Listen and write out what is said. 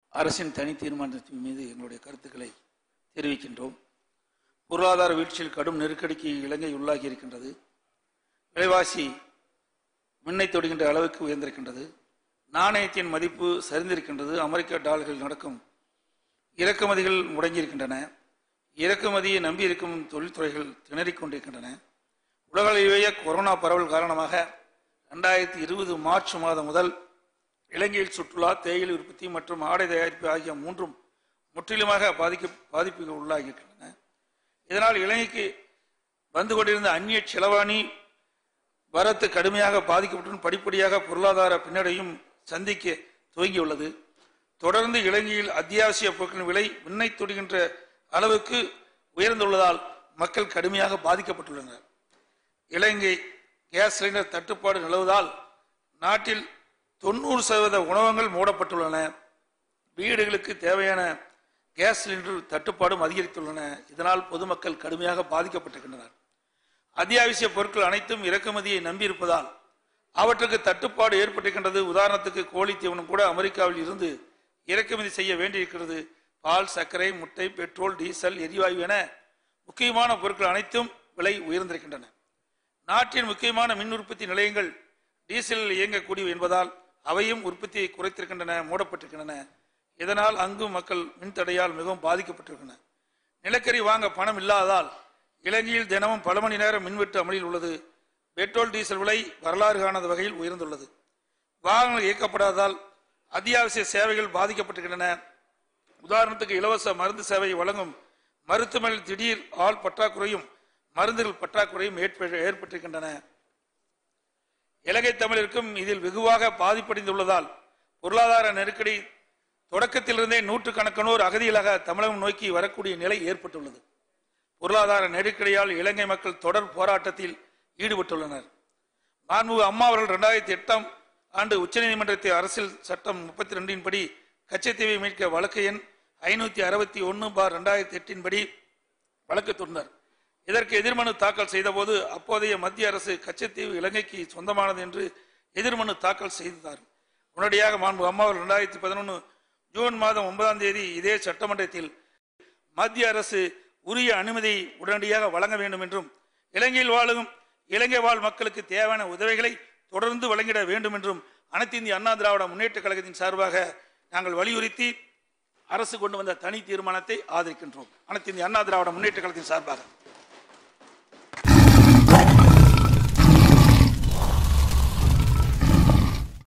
அரசின் தனி தீர்மானத்தின் மீது எங்களுடைய கருத்துக்களை தெரிவிக்கின்றோம் பொருளாதார வீழ்ச்சியில் கடும் நெருக்கடிக்கு இலங்கை உள்ளாகி இருக்கின்றது விலைவாசி மின்னை தொடுகின்ற அளவுக்கு உயர்ந்திருக்கின்றது நாணயத்தின் மதிப்பு சரிந்திருக்கின்றது அமெரிக்க டாலர்கள் நடக்கும் இறக்குமதிகள் முடங்கியிருக்கின்றன இறக்குமதியை நம்பியிருக்கும் தொழில்துறைகள் திணறிக் கொண்டிருக்கின்றன உலகளவிலேயே கொரோனா பரவல் காரணமாக ரெண்டாயிரத்தி இருபது மார்ச் மாதம் முதல் இலங்கையில் சுற்றுலா தேயிலை உற்பத்தி மற்றும் ஆடை தயாரிப்பு ஆகிய மூன்றும் முற்றிலுமாக பாதிக்க பாதிப்புக்கு உள்ளாகியிருக்கின்றன இதனால் இலங்கைக்கு வந்து கொண்டிருந்த அந்நிய செலவாணி வரத்து கடுமையாக பாதிக்கப்பட்டு படிப்படியாக பொருளாதார பின்னடையும் சந்திக்க துவங்கியுள்ளது தொடர்ந்து இலங்கையில் அத்தியாவசிய பொருட்களின் விலை விண்ணை தொடுகின்ற அளவுக்கு உயர்ந்துள்ளதால் மக்கள் கடுமையாக பாதிக்கப்பட்டுள்ளனர் இலங்கை கேஸ் சிலிண்டர் தட்டுப்பாடு நிலவுவதால் நாட்டில் தொண்ணூறு சதவீத உணவகங்கள் மூடப்பட்டுள்ளன வீடுகளுக்கு தேவையான கேஸ் சிலிண்டர் தட்டுப்பாடும் அதிகரித்துள்ளன இதனால் பொதுமக்கள் கடுமையாக பாதிக்கப்பட்டிருக்கின்றனர் அத்தியாவசிய பொருட்கள் அனைத்தும் இறக்குமதியை நம்பியிருப்பதால் அவற்றுக்கு தட்டுப்பாடு ஏற்பட்டிருக்கின்றது உதாரணத்துக்கு கோழி தீவனம் கூட அமெரிக்காவில் இருந்து இறக்குமதி செய்ய வேண்டியிருக்கிறது பால் சர்க்கரை முட்டை பெட்ரோல் டீசல் எரிவாயு என முக்கியமான பொருட்கள் அனைத்தும் விலை உயர்ந்திருக்கின்றன நாட்டின் முக்கியமான மின் உற்பத்தி நிலையங்கள் டீசலில் இயங்கக்கூடியவை என்பதால் அவையும் உற்பத்தியை குறைத்திருக்கின்றன மூடப்பட்டிருக்கின்றன இதனால் அங்கும் மக்கள் மின் தடையால் மிகவும் பாதிக்கப்பட்டிருக்கின்றன நிலக்கரி வாங்க பணம் இல்லாததால் இலங்கையில் தினமும் பல மணி நேரம் மின்வெட்டு அமலில் உள்ளது பெட்ரோல் டீசல் விலை வரலாறு காணாத வகையில் உயர்ந்துள்ளது வாகனங்கள் இயக்கப்படாததால் அத்தியாவசிய சேவைகள் பாதிக்கப்பட்டிருக்கின்றன உதாரணத்துக்கு இலவச மருந்து சேவை வழங்கும் மருத்துவமனையில் திடீர் ஆள் பற்றாக்குறையும் மருந்துகள் பற்றாக்குறையும் ஏற்ப- ஏற்பட்டிருக்கின்றன இலங்கை தமிழருக்கும் இதில் வெகுவாக பாதிப்படைந்துள்ளதால் பொருளாதார நெருக்கடி தொடக்கத்திலிருந்தே நூற்றுக்கணக்கானோர் அகதிகளாக தமிழகம் நோக்கி வரக்கூடிய நிலை ஏற்பட்டுள்ளது பொருளாதார நெருக்கடியால் இலங்கை மக்கள் தொடர் போராட்டத்தில் ஈடுபட்டுள்ளனர் மாண்புமிகு அம்மா அவர்கள் இரண்டாயிரத்தி எட்டாம் ஆண்டு உச்சநீதிமன்றத்தில் அரசியல் சட்டம் முப்பத்தி ரெண்டின் படி கச்சத்தீவை மீட்க வழக்கு எண் ஐநூத்தி அறுபத்தி ஒன்று பார் ரெண்டாயிரத்தி எட்டின் படி வழக்கு தொடர்ந்தார் இதற்கு எதிர்மனு தாக்கல் செய்தபோது அப்போதைய மத்திய அரசு கச்சத்தீவு இலங்கைக்கு சொந்தமானது என்று எதிர்மனு தாக்கல் செய்தார் உடனடியாக மாண்பு அம்மா அவர்கள் இரண்டாயிரத்தி பதினொன்று ஜூன் மாதம் ஒன்பதாம் தேதி இதே சட்டமன்றத்தில் மத்திய அரசு உரிய அனுமதியை உடனடியாக வழங்க வேண்டும் என்றும் இலங்கையில் வாழும் இலங்கை வாழ் மக்களுக்கு தேவையான உதவிகளை தொடர்ந்து வழங்கிட வேண்டும் என்றும் அனைத்து இந்திய அண்ணா திராவிட முன்னேற்ற கழகத்தின் சார்பாக நாங்கள் வலியுறுத்தி அரசு கொண்டு வந்த தனி தீர்மானத்தை ஆதரிக்கின்றோம் அனைத்து இந்திய அண்ணா திராவிட முன்னேற்ற கழகத்தின் சார்பாக